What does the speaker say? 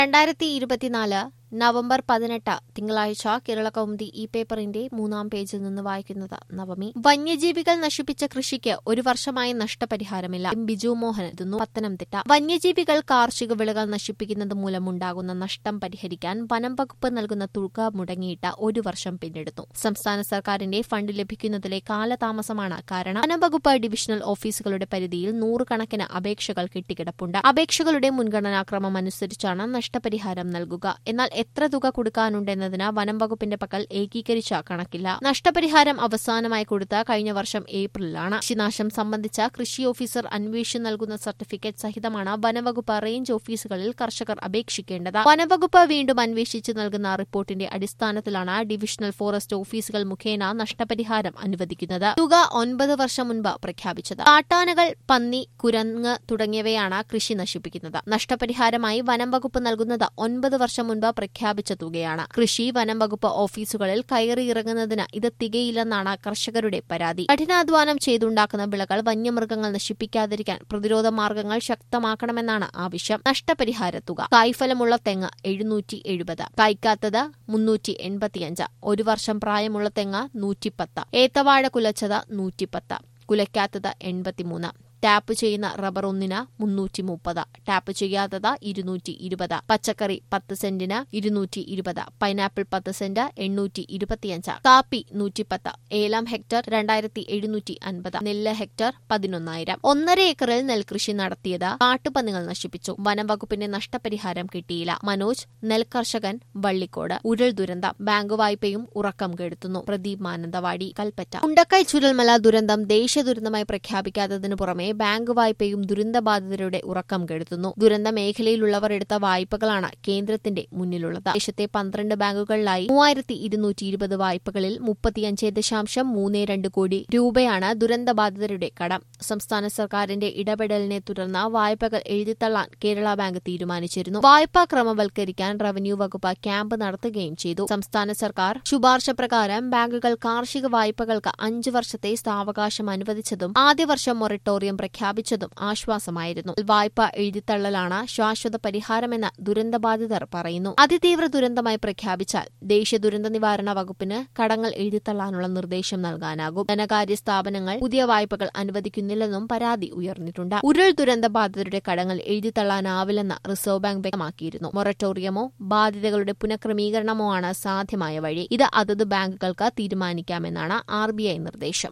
രണ്ടായിരത്തി ഇരുപത്തിനാല് നവംബർ പതിനെട്ട് തിങ്കളാഴ്ച കേരള കൗമുദി ഈ പേപ്പറിന്റെ മൂന്നാം പേജിൽ നിന്ന് വായിക്കുന്നത് നവമി വന്യജീവികൾ നശിപ്പിച്ച കൃഷിക്ക് ഒരു വർഷമായി നഷ്ടപരിഹാരമില്ല എം ബിജു മോഹൻ എത്തുന്നു പത്തനംതിട്ട വന്യജീവികൾ കാർഷിക വിളകൾ നശിപ്പിക്കുന്നത് മൂലമുണ്ടാകുന്ന നഷ്ടം പരിഹരിക്കാൻ വനം വകുപ്പ് നൽകുന്ന തുക മുടങ്ങിയിട്ട് ഒരു വർഷം പിന്നിടുന്നു സംസ്ഥാന സർക്കാരിന്റെ ഫണ്ട് ലഭിക്കുന്നതിലെ കാലതാമസമാണ് കാരണം വനം വകുപ്പ് ഡിവിഷണൽ ഓഫീസുകളുടെ പരിധിയിൽ നൂറുകണക്കിന് അപേക്ഷകൾ കെട്ടിക്കിടപ്പുണ്ട് അപേക്ഷകളുടെ മുൻഗണനാക്രമം അനുസരിച്ചാണ് നഷ്ടപരിഹാരം നൽകുക എന്നാൽ എത്ര തുക കൊടുക്കാനുണ്ടെന്നതിന് വനം വകുപ്പിന്റെ പക്കൽ ഏകീകരിച്ച കണക്കില്ല നഷ്ടപരിഹാരം അവസാനമായി കൊടുത്ത കഴിഞ്ഞ വർഷം ഏപ്രിലാണ് കൃഷിനാശം സംബന്ധിച്ച കൃഷി ഓഫീസർ അന്വേഷിച്ചു നൽകുന്ന സർട്ടിഫിക്കറ്റ് സഹിതമാണ് വനംവകുപ്പ് റേഞ്ച് ഓഫീസുകളിൽ കർഷകർ അപേക്ഷിക്കേണ്ടത് വനംവകുപ്പ് വീണ്ടും അന്വേഷിച്ചു നൽകുന്ന റിപ്പോർട്ടിന്റെ അടിസ്ഥാനത്തിലാണ് ഡിവിഷണൽ ഫോറസ്റ്റ് ഓഫീസുകൾ മുഖേന നഷ്ടപരിഹാരം അനുവദിക്കുന്നത് തുക ഒൻപത് വർഷം മുൻപ് പ്രഖ്യാപിച്ചത് കാട്ടാനകൾ പന്നി കുരങ്ങ് തുടങ്ങിയവയാണ് കൃഷി നശിപ്പിക്കുന്നത് നഷ്ടപരിഹാരമായി വനം വകുപ്പ് നൽകുന്നത് ഒൻപത് വർഷം മുൻപ് പ്രഖ്യാപിച്ച തുകയാണ് കൃഷി വനം വകുപ്പ് ഓഫീസുകളിൽ കയറിയിറങ്ങുന്നതിന് ഇത് തികയില്ലെന്നാണ് കർഷകരുടെ പരാതി കഠിനാധ്വാനം ചെയ്തുണ്ടാക്കുന്ന വിളകൾ വന്യമൃഗങ്ങൾ നശിപ്പിക്കാതിരിക്കാൻ പ്രതിരോധ മാർഗങ്ങൾ ശക്തമാക്കണമെന്നാണ് ആവശ്യം നഷ്ടപരിഹാര തുക കായ്ഫലമുള്ള തെങ്ങ് എഴുന്നൂറ്റി എഴുപത് കായ്ക്കാത്തത് മുന്നൂറ്റി എൺപത്തിയഞ്ച് ഒരു വർഷം പ്രായമുള്ള തെങ്ങ് നൂറ്റിപ്പത്ത് ഏത്തവാഴ കുലച്ചത് നൂറ്റിപ്പത്ത് കുലയ്ക്കാത്തത് എൺപത്തിമൂന്ന് ടാപ്പ് ചെയ്യുന്ന റബ്ബർ ഒന്നിന് മുന്നൂറ്റി മുപ്പത് ടാപ്പ് ചെയ്യാത്തത് ഇരുന്നൂറ്റി ഇരുപത് പച്ചക്കറി പത്ത് സെന്റിന് ഇരുന്നൂറ്റി ഇരുപത് പൈനാപ്പിൾ പത്ത് സെന്റ് എണ്ണൂറ്റി ഇരുപത്തിയഞ്ച് കാപ്പി നൂറ്റിപ്പത്ത് ഏലം ഹെക്ടർ രണ്ടായിരത്തി എഴുന്നൂറ്റി അൻപത് നെല്ല് ഹെക്ടർ പതിനൊന്നായിരം ഒന്നര ഏക്കറിൽ നെൽകൃഷി നടത്തിയത് കാട്ടുപന്നികൾ നശിപ്പിച്ചു വനം വകുപ്പിന്റെ നഷ്ടപരിഹാരം കിട്ടിയില്ല മനോജ് നെൽകർഷകൻ വള്ളിക്കോട് ഉരുൾ ദുരന്തം ബാങ്ക് വായ്പയും ഉറക്കം കെടുത്തുന്നു പ്രദീപ് മാനന്തവാടി കൽപ്പറ്റ ഉണ്ടക്കൈ ചുരൽമല ദുരന്തം ദേശീയ ദുരന്തമായി പ്രഖ്യാപിക്കാത്തതിനു പുറമെ ബാങ്ക് വായ്പയും ദുരന്തബാധിതരുടെ ഉറക്കം കെടുത്തുന്നു ദുരന്ത മേഖലയിലുള്ളവർ എടുത്ത വായ്പകളാണ് കേന്ദ്രത്തിന്റെ മുന്നിലുള്ളത് ദേശത്തെ പന്ത്രണ്ട് ബാങ്കുകളിലായി മൂവായിരത്തി ഇരുന്നൂറ്റി ഇരുപത് വായ്പകളിൽ മുപ്പത്തിയഞ്ച് ദശാംശം മൂന്ന് രണ്ട് കോടി രൂപയാണ് ദുരന്തബാധിതരുടെ കടം സംസ്ഥാന സർക്കാരിന്റെ ഇടപെടലിനെ തുടർന്ന് വായ്പകൾ എഴുതിത്തള്ളാൻ കേരള ബാങ്ക് തീരുമാനിച്ചിരുന്നു വായ്പ ക്രമവൽക്കരിക്കാൻ റവന്യൂ വകുപ്പ് ക്യാമ്പ് നടത്തുകയും ചെയ്തു സംസ്ഥാന സർക്കാർ ശുപാർശ പ്രകാരം ബാങ്കുകൾ കാർഷിക വായ്പകൾക്ക് അഞ്ചു വർഷത്തെ സാവകാശം അനുവദിച്ചതും ആദ്യ വർഷം മൊറട്ടോറിയം പ്രഖ്യാപിച്ചതും ആശ്വാസമായിരുന്നു വായ്പ എഴുതിത്തള്ളലാണ് ശാശ്വത പരിഹാരമെന്ന് ദുരന്തബാധിതർ പറയുന്നു അതിതീവ്ര ദുരന്തമായി പ്രഖ്യാപിച്ചാൽ ദേശീയ ദുരന്ത നിവാരണ വകുപ്പിന് കടങ്ങൾ എഴുതിത്തള്ളാനുള്ള നിർദ്ദേശം നൽകാനാകും ധനകാര്യ സ്ഥാപനങ്ങൾ പുതിയ വായ്പകൾ അനുവദിക്കുന്നില്ലെന്നും പരാതി ഉയർന്നിട്ടുണ്ട് ഉരുൾ ദുരന്തബാധിതരുടെ കടങ്ങൾ എഴുതിത്തള്ളാനാവില്ലെന്ന് റിസർവ് ബാങ്ക് വ്യക്തമാക്കിയിരുന്നു മൊറട്ടോറിയമോ ബാധ്യതകളുടെ പുനഃക്രമീകരണമോ ആണ് സാധ്യമായ വഴി ഇത് അതത് ബാങ്കുകൾക്ക് തീരുമാനിക്കാമെന്നാണ് ആർ നിർദ്ദേശം